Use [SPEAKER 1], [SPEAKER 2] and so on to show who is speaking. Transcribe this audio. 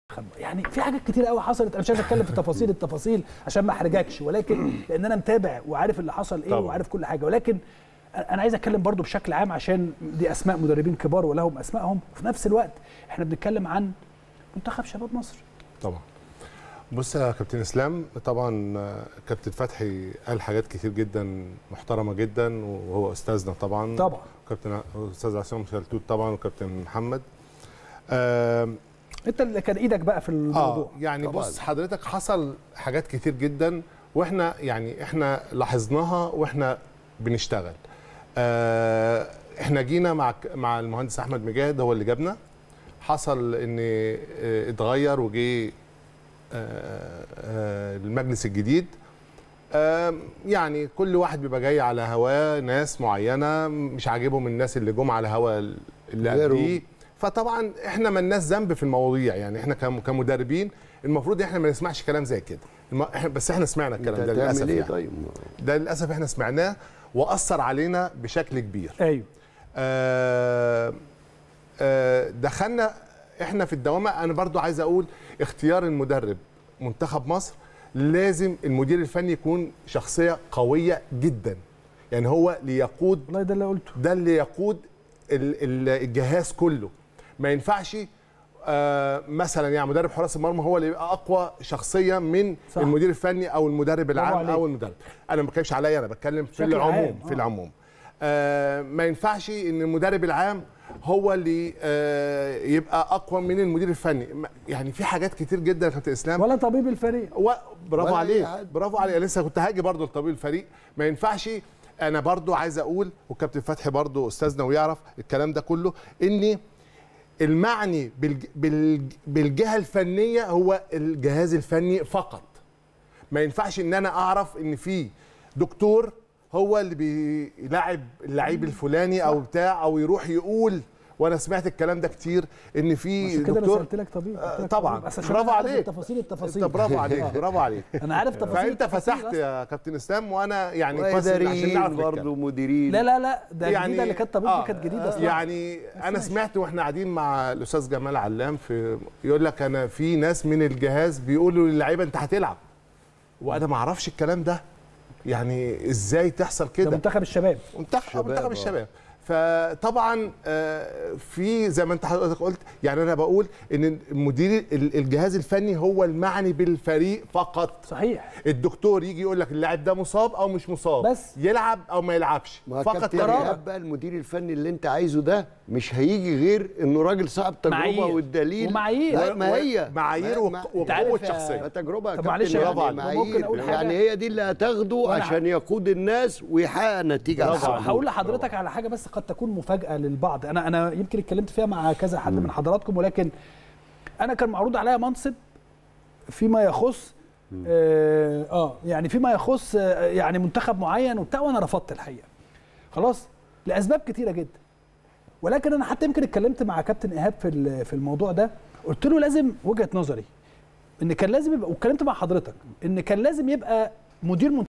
[SPEAKER 1] يعني في حاجات كتير قوي حصلت انا مش عايز اتكلم في تفاصيل التفاصيل عشان ما احرجكش ولكن لان انا متابع وعارف اللي حصل ايه
[SPEAKER 2] طبعا.
[SPEAKER 1] وعارف كل حاجه ولكن انا عايز اتكلم برضو بشكل عام عشان دي اسماء مدربين كبار ولهم اسمائهم وفي نفس الوقت احنا بنتكلم عن منتخب شباب مصر
[SPEAKER 2] طبعا بص يا كابتن اسلام طبعا آه، كابتن فتحي قال حاجات كتير جدا محترمه جدا وهو استاذنا طبعا
[SPEAKER 1] طبعا
[SPEAKER 2] كابتن استاذ عصام شلتوت طبعا وكابتن محمد آم،
[SPEAKER 1] انت اللي كان ايدك بقى في الموضوع
[SPEAKER 2] اه يعني
[SPEAKER 3] طبعاً.
[SPEAKER 2] بص حضرتك حصل حاجات كتير جدا واحنا يعني احنا لاحظناها واحنا بنشتغل آه احنا جينا مع مع المهندس احمد مجاهد هو اللي جابنا حصل ان آه، اتغير وجي آه، آه، المجلس الجديد آم، يعني كل واحد بيبقى جاي على هواه ناس معينه مش عاجبهم الناس اللي جم على هوا اللي
[SPEAKER 3] غيرهم.
[SPEAKER 2] قبليه فطبعا احنا مالناش ذنب في المواضيع يعني احنا كم- كمدربين المفروض احنا ما نسمعش كلام زي كده الم- إحنا- بس احنا سمعنا الكلام ده
[SPEAKER 3] انت
[SPEAKER 2] للاسف
[SPEAKER 3] هتعمل ايه
[SPEAKER 2] يعني.
[SPEAKER 3] طيب
[SPEAKER 2] ده للاسف احنا سمعناه واثر علينا بشكل كبير
[SPEAKER 1] ايوه
[SPEAKER 2] آه، آه، دخلنا احنا في الدوامه انا برضو عايز اقول اختيار المدرب منتخب مصر لازم المدير الفني يكون شخصيه قويه جدا يعني هو ليقود
[SPEAKER 1] والله ده اللي قلته
[SPEAKER 2] ده اللي يقود ال- ال- الجهاز كله ما ينفعش آه مثلا يعني مدرب حراس المرمى هو اللي يبقى اقوى شخصيه من
[SPEAKER 1] صح.
[SPEAKER 2] صح. المدير الفني او المدرب العام
[SPEAKER 1] عليك.
[SPEAKER 2] او المدرب انا ما بتكلمش عليا انا بتكلم في
[SPEAKER 1] بشكل
[SPEAKER 2] العموم
[SPEAKER 1] عام،
[SPEAKER 2] في
[SPEAKER 1] آه.
[SPEAKER 2] العموم آه ما ينفعش ان المدرب العام هو اللي آه يبقى اقوى من المدير الفني ما- يعني في حاجات كتير جدا يا كابتن اسلام
[SPEAKER 1] ولا طبيب الفريق
[SPEAKER 2] و... برافو
[SPEAKER 3] ولا
[SPEAKER 2] عليك
[SPEAKER 3] أي حد.
[SPEAKER 2] برافو عليك أنا لسه كنت هاجي برضو لطبيب الفريق ما ينفعش انا برضو عايز اقول والكابتن فتحي برضو استاذنا ويعرف الكلام ده كله ان المعني بالج... بالج... بالجهه الفنيه هو الجهاز الفني فقط ما ينفعش ان انا اعرف ان في دكتور هو اللي بيلاعب اللعيب الفلاني او بتاع او يروح يقول وانا سمعت الكلام ده كتير ان في
[SPEAKER 1] عشان كده انا
[SPEAKER 2] دكتور
[SPEAKER 1] سالت لك طبيب قلت
[SPEAKER 2] آه،
[SPEAKER 1] لك
[SPEAKER 2] طبعا
[SPEAKER 1] طبيب. بس عشان
[SPEAKER 2] برافو
[SPEAKER 1] أنا عارف
[SPEAKER 2] عليك
[SPEAKER 1] التفاصيل التفاصيل
[SPEAKER 2] انت برافو عليك برافو عليك
[SPEAKER 1] انا عارف تفاصيل
[SPEAKER 2] فانت
[SPEAKER 1] التفاصيل
[SPEAKER 2] فتحت
[SPEAKER 1] أصلاً.
[SPEAKER 2] يا كابتن اسلام وانا يعني كويس إن عشان
[SPEAKER 3] واداريين
[SPEAKER 2] نعرف
[SPEAKER 3] برضه
[SPEAKER 2] برضه
[SPEAKER 3] مديرين
[SPEAKER 1] لا لا لا ده
[SPEAKER 2] يعني
[SPEAKER 1] جديده اللي كانت طبيب
[SPEAKER 2] آه،
[SPEAKER 1] دي كانت جديده اصلا
[SPEAKER 2] يعني انا
[SPEAKER 1] ماشي.
[SPEAKER 2] سمعت واحنا قاعدين مع الاستاذ جمال علام في يقول لك انا في ناس من الجهاز بيقولوا للعيبه انت هتلعب وانا ما اعرفش الكلام ده يعني ازاي تحصل
[SPEAKER 1] ده
[SPEAKER 2] كده
[SPEAKER 1] منتخب الشباب
[SPEAKER 2] منتخب
[SPEAKER 3] شباب،
[SPEAKER 2] منتخب
[SPEAKER 3] آه.
[SPEAKER 2] الشباب فطبعا آه، في زي ما انت حضرتك قلت يعني انا بقول ان المدير ال- الجهاز الفني هو المعني بالفريق فقط
[SPEAKER 1] صحيح
[SPEAKER 2] الدكتور يجي يقول لك اللاعب ده مصاب او مش مصاب
[SPEAKER 1] بس.
[SPEAKER 2] يلعب او ما يلعبش
[SPEAKER 3] ما
[SPEAKER 2] فقط
[SPEAKER 3] كابتن
[SPEAKER 2] قرار
[SPEAKER 3] ايهاب بقى المدير الفني اللي انت عايزه ده مش هيجي غير انه راجل صاحب تجربه
[SPEAKER 1] معايير.
[SPEAKER 3] والدليل
[SPEAKER 1] ومعايير.
[SPEAKER 3] لا ما هي
[SPEAKER 2] معايير
[SPEAKER 3] ما-
[SPEAKER 2] وق-
[SPEAKER 3] ما-
[SPEAKER 2] وقوه
[SPEAKER 1] عارف يا-
[SPEAKER 2] شخصيه
[SPEAKER 3] تجربه يا
[SPEAKER 1] طب
[SPEAKER 3] كابتن
[SPEAKER 1] معلش
[SPEAKER 3] يعني
[SPEAKER 2] برافو عليك.
[SPEAKER 1] ممكن أقول حاجة؟
[SPEAKER 3] يعني هي دي اللي هتاخده
[SPEAKER 1] وأنا-
[SPEAKER 3] عشان يقود الناس ويحقق نتيجه على
[SPEAKER 2] برافو
[SPEAKER 3] الصعب.
[SPEAKER 2] عليك.
[SPEAKER 1] هقول لحضرتك على حاجه بس قد تكون مفاجاه للبعض انا انا يمكن اتكلمت فيها مع كذا حد من حضراتكم ولكن انا كان معروض عليا منصب فيما يخص اه, آه يعني فيما يخص آه يعني منتخب معين وبتاع وانا رفضت الحقيقه خلاص لاسباب كتيره جدا ولكن انا حتى يمكن اتكلمت مع كابتن ايهاب في ال- في الموضوع ده قلت له لازم وجهه نظري ان كان لازم يبقى واتكلمت مع حضرتك ان كان لازم يبقى مدير